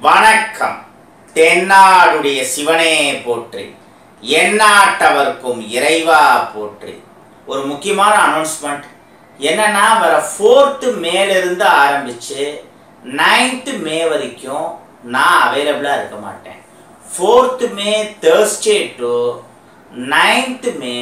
வணக்கம் தென்னாடுடைய சிவனே போற்றி எந்நாட்டவர்க்கும் இறைவா போற்றி ஒரு முக்கியமான அனௌன்ஸ்மெண்ட் என்னன்னா வர ஃபோர்த்து மேலிருந்து ஆரம்பிச்சு நைன்த்து மே வரைக்கும் நான் அவைலபிளாக இருக்க மாட்டேன் fourth May Thursday to ninth May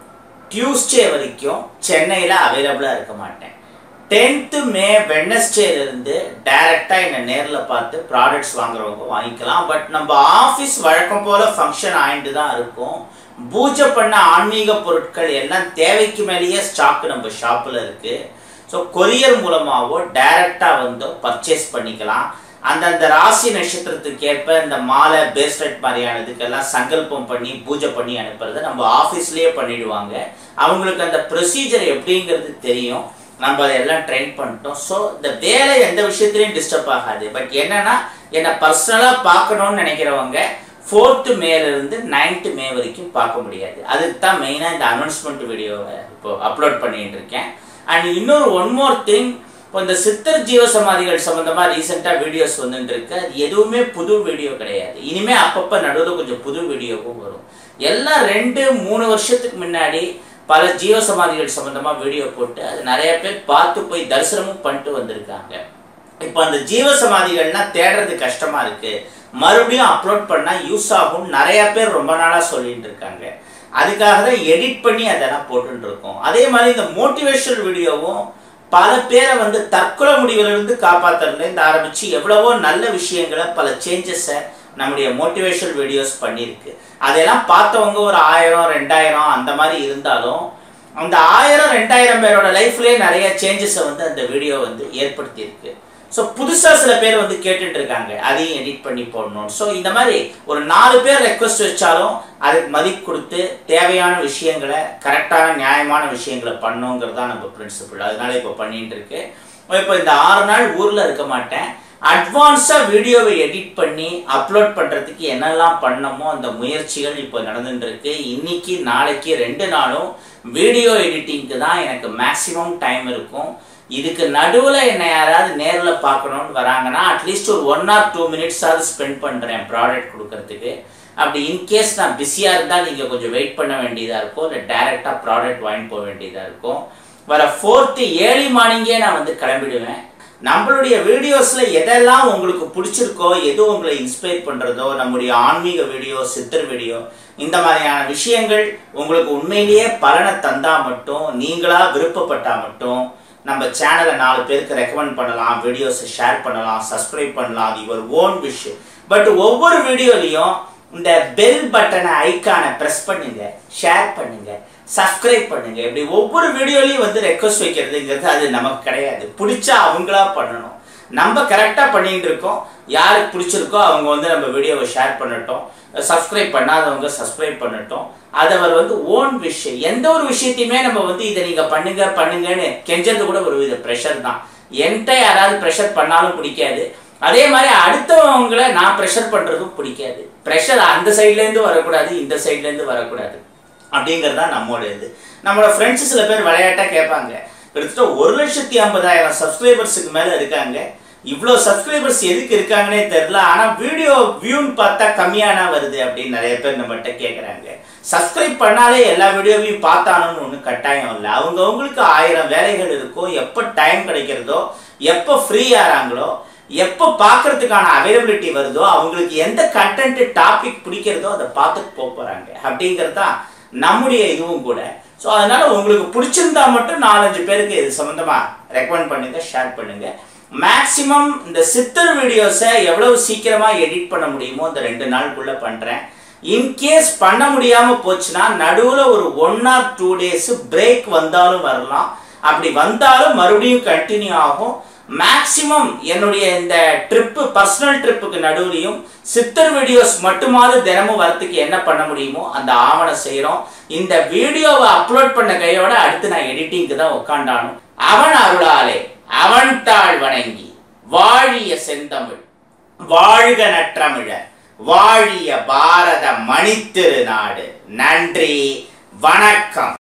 Tuesday வரைக்கும் சென்னையில் அவைலபிளாக இருக்க மாட்டேன் டென்த்து மே வெட்னஸ்டேலேருந்து டைரெக்டாக என்னை நேரில் பார்த்து ப்ராடக்ட்ஸ் வாங்குறவங்க வாங்கிக்கலாம் பட் நம்ம ஆஃபீஸ் வழக்கம் போல் ஃபங்க்ஷன் ஆகிட்டு தான் இருக்கும் பூஜை பண்ண ஆன்மீக பொருட்கள் எல்லாம் தேவைக்கு மேலேயே ஸ்டாக் நம்ம ஷாப்பில் இருக்குது ஸோ கொரியர் மூலமாகவோ டைரெக்டாக வந்து பர்ச்சேஸ் பண்ணிக்கலாம் அந்தந்த ராசி நட்சத்திரத்துக்கு ஏற்ப இந்த மாலை பேஸ்லெட் மாதிரியான இதுக்கெல்லாம் சங்கல்பம் பண்ணி பூஜை பண்ணி அனுப்புறதை நம்ம ஆஃபீஸ்லேயே பண்ணிடுவாங்க அவங்களுக்கு அந்த ப்ரொசீஜர் எப்படிங்கிறது தெரியும் நம்ம அதெல்லாம் ட்ரெயின் பண்ணிட்டோம் ஸோ இந்த வேலை எந்த விஷயத்துலையும் டிஸ்டர்ப் ஆகாது பட் என்னன்னா என்னை பர்சனலாக பார்க்கணும்னு நினைக்கிறவங்க ஃபோர்த்து மேலேருந்து நைன்த்து மே வரைக்கும் பார்க்க முடியாது அதுக்கு தான் மெயினாக இந்த அனௌன்ஸ்மெண்ட் வீடியோவை இப்போ அப்லோட் பண்ணிட்டு இருக்கேன் அண்ட் இன்னொரு ஒன் மோர் திங் இப்போ இந்த சித்தர் ஜீவ சமாதிகள் சம்மந்தமாக ரீசெண்டாக வீடியோஸ் வந்துட்டு இருக்கு அது எதுவுமே புது வீடியோ கிடையாது இனிமே அப்பப்போ நடுவில் கொஞ்சம் புது வீடியோவும் வரும் எல்லாம் ரெண்டு மூணு வருஷத்துக்கு முன்னாடி பல ஜீவ சமாதிகள் சம்மந்தமாக வீடியோ போட்டு அது நிறைய பேர் பார்த்து போய் தரிசனமும் பண்ணிட்டு வந்திருக்காங்க இப்போ அந்த ஜீவ சமாதிகள்லாம் தேடுறது கஷ்டமா இருக்கு மறுபடியும் அப்லோட் பண்ணால் யூஸ் ஆகும் நிறைய பேர் ரொம்ப நாளாக சொல்லிட்டு இருக்காங்க அதுக்காக தான் எடிட் பண்ணி அதெல்லாம் போட்டுட்டு இருக்கோம் அதே மாதிரி இந்த மோட்டிவேஷனல் வீடியோவும் பல பேரை வந்து தற்கொலை முடிவிலிருந்து காப்பாற்றுறதுலேருந்து ஆரம்பித்து எவ்வளவோ நல்ல விஷயங்களை பல சேஞ்சஸை நம்முடைய மோட்டிவேஷனல் வீடியோஸ் பண்ணியிருக்கு அதெல்லாம் பார்த்தவங்க ஒரு ஆயிரம் ரெண்டாயிரம் அந்த மாதிரி இருந்தாலும் அந்த ஆயிரம் ரெண்டாயிரம் பேரோட லைஃப்லேயே நிறைய சேஞ்சஸை வந்து அந்த வீடியோ வந்து ஏற்படுத்தியிருக்கு ஸோ புதுசாக சில பேர் வந்து கேட்டுட்டு இருக்காங்க அதையும் எடிட் பண்ணி போடணும் ஸோ இந்த மாதிரி ஒரு நாலு பேர் ரெக்வஸ்ட் வச்சாலும் அதுக்கு மதிப்பு கொடுத்து தேவையான விஷயங்களை கரெக்டான நியாயமான விஷயங்களை பண்ணுங்கிறது தான் நம்ம பிரின்சிபிள் அதனால இப்போ பண்ணிட்டு இருக்கு இப்போ இந்த ஆறு நாள் ஊரில் இருக்க மாட்டேன் அட்வான்ஸாக வீடியோவை எடிட் பண்ணி அப்லோட் பண்ணுறதுக்கு என்னெல்லாம் பண்ணமோ அந்த முயற்சிகள் இப்போ நடந்துட்டு இருக்கு இன்னைக்கு நாளைக்கு ரெண்டு நாளும் வீடியோ எடிட்டிங்க்கு தான் எனக்கு மேக்ஸிமம் டைம் இருக்கும் இதுக்கு நடுவில் என்னை யாராவது நேரில் பார்க்கணுன்னு வராங்கன்னா அட்லீஸ்ட் ஒரு ஒன் ஆர் டூ மினிட்ஸாவது ஸ்பெண்ட் பண்ணுறேன் ப்ராடக்ட் கொடுக்கறதுக்கு அப்படி இன்கேஸ் நான் பிஸியாக இருந்தால் நீங்கள் கொஞ்சம் வெயிட் பண்ண வேண்டியதாக இருக்கும் இல்லை டைரெக்டாக ப்ராடக்ட் வாங்கிட்டு போக வேண்டியதாக இருக்கும் வர ஃபோர்த்து ஏர்லி மார்னிங்கே நான் வந்து கிளம்பிடுவேன் நம்மளுடைய வீடியோஸில் எதெல்லாம் உங்களுக்கு பிடிச்சிருக்கோ எது உங்களை இன்ஸ்பயர் பண்ணுறதோ நம்முடைய ஆன்மீக வீடியோ சித்தர் வீடியோ இந்த மாதிரியான விஷயங்கள் உங்களுக்கு உண்மையிலேயே பலனை தந்தால் மட்டும் நீங்களாக விருப்பப்பட்டால் மட்டும் நம்ம சேனலை நாலு பேருக்கு ரெக்கமெண்ட் பண்ணலாம் வீடியோஸை ஷேர் பண்ணலாம் சப்ஸ்கிரைப் பண்ணலாம் அது யுவர் ஓன் விஷ் பட் ஒவ்வொரு வீடியோலையும் இந்த பெல் பட்டனை ஐக்கானை ப்ரெஸ் பண்ணுங்க ஷேர் பண்ணுங்க சப்ஸ்கிரைப் பண்ணுங்க இப்படி ஒவ்வொரு வீடியோலையும் வந்து ரெக்வஸ்ட் வைக்கிறதுங்கிறது அது நமக்கு கிடையாது பிடிச்சா அவங்களா பண்ணணும் நம்ம கரெக்டாக பண்ணிட்டு இருக்கோம் யாருக்கு பிடிச்சிருக்கோ அவங்க வந்து நம்ம வீடியோவை ஷேர் பண்ணட்டும் சப்ஸ்கிரைப் பண்ணாதவங்க சப்ஸ்கிரைப் பண்ணட்டும் அது அவர் வந்து ஓன் விஷயம் எந்த ஒரு விஷயத்தையுமே நம்ம வந்து இதை நீங்கள் பண்ணுங்க பண்ணுங்கன்னு கெஞ்சது கூட ஒரு வித ப்ரெஷர் தான் என்கிட்ட யாராவது ப்ரெஷர் பண்ணாலும் பிடிக்காது அதே மாதிரி அடுத்தவங்களை நான் ப்ரெஷர் பண்ணுறதும் பிடிக்காது ப்ரெஷர் அந்த சைட்லேருந்து வரக்கூடாது இந்த சைட்லேருந்து வரக்கூடாது அப்படிங்கிறது தான் நம்மளோட இது நம்மளோட ஃப்ரெண்ட்ஸ் சில பேர் விளையாட்டாக கேட்பாங்க கிட்டத்தட்ட ஒரு லட்சத்தி ஐம்பதாயிரம் சப்ஸ்கிரைபர்ஸுக்கு மேலே இருக்காங்க இவ்வளோ சப்ஸ்கிரைபர்ஸ் எதுக்கு இருக்காங்கன்னே தெரில ஆனால் வீடியோ வியூன்னு பார்த்தா கம்மியானா வருது அப்படின்னு நிறைய பேர் நம்மகிட்ட கேட்குறாங்க சப்ஸ்கிரைப் பண்ணாலே எல்லா வீடியோவையும் பார்த்தானுன்னு ஒன்றும் கட்டாயம் இல்லை அவங்கவுங்களுக்கு ஆயிரம் வேலைகள் இருக்கும் எப்போ டைம் கிடைக்கிறதோ எப்போ ஃப்ரீ ஆகிறாங்களோ எப்போ பார்க்கறதுக்கான அவைலபிலிட்டி வருதோ அவங்களுக்கு எந்த கண்டென்ட் டாபிக் பிடிக்கிறதோ அதை பார்த்துட்டு போக போகிறாங்க அப்படிங்கிறது தான் நம்முடைய இதுவும் கூட ஸோ அதனால உங்களுக்கு பிடிச்சிருந்தா மட்டும் நாலஞ்சு பேருக்கு இது சம்மந்தமாக ரெக்கமெண்ட் பண்ணுங்க ஷேர் பண்ணுங்க மேக்சிமம் இந்த சித்தர் வீடியோஸை எவ்வளவு சீக்கிரமாக எடிட் பண்ண முடியுமோ இந்த ரெண்டு நாளுக்குள்ளே பண்ணுறேன் இன்கேஸ் பண்ண முடியாமல் போச்சுன்னா நடுவில் ஒரு one or two days break வந்தாலும் வரலாம் அப்படி வந்தாலும் மறுபடியும் கண்டினியூ ஆகும் மேக்சிமம் என்னுடைய இந்த ட்ரிப்பு பர்சனல் ட்ரிப்புக்கு நடுவுலையும் சித்தர் வீடியோஸ் மட்டுமாவது தினமும் வரத்துக்கு என்ன பண்ண முடியுமோ அந்த ஆவணம் செய்கிறோம் இந்த வீடியோவை அப்லோட் பண்ண கையோட அடுத்து நான் எடிட்டிங்க்கு தான் உட்காண்டானும் அவன் அருளாலே அவன் தாழ் வணங்கி வாழிய செந்தமிழ் வாழ்க நற்றமிழர் வாழிய பாரத மணித்திரு நாடு நன்றி வணக்கம்